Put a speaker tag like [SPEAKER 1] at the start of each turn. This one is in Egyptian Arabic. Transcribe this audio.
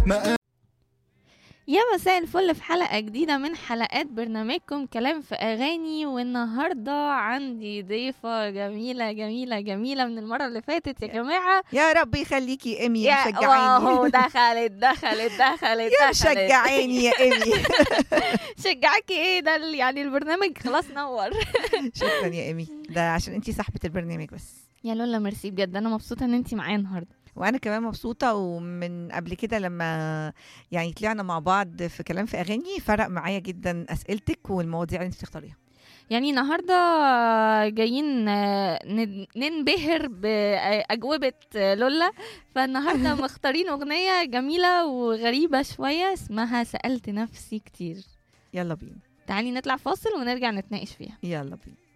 [SPEAKER 1] يا مساء الفل في حلقة جديدة من حلقات برنامجكم كلام في أغاني والنهاردة عندي ضيفة جميلة جميلة جميلة من المرة اللي فاتت يا جماعة
[SPEAKER 2] يا رب يخليكي يا ايمي
[SPEAKER 1] يا واو
[SPEAKER 2] مشجعاني
[SPEAKER 1] دخلت دخلت دخلت
[SPEAKER 2] يا
[SPEAKER 1] دخلت
[SPEAKER 2] مشجعاني يا ايمي
[SPEAKER 1] شجعكي ايه ده ال- يعني البرنامج خلاص نور
[SPEAKER 2] شكرا يا ايمي ده عشان انتي صاحبة البرنامج بس
[SPEAKER 1] يا لولا ميرسي بجد أنا مبسوطة إن أنتي معايا النهاردة
[SPEAKER 2] وانا كمان مبسوطة ومن قبل كده لما يعني طلعنا مع بعض في كلام في اغاني فرق معايا جدا اسئلتك والمواضيع اللي انت بتختاريها
[SPEAKER 1] يعني النهارده جايين آه، ن- ننبهر بأجوبة لولا فالنهارده مختارين أغنية جميلة وغريبة شوية اسمها سألت نفسي كتير
[SPEAKER 2] يلا بينا
[SPEAKER 1] تعالي نطلع فاصل ونرجع نتناقش فيها
[SPEAKER 2] يلا بينا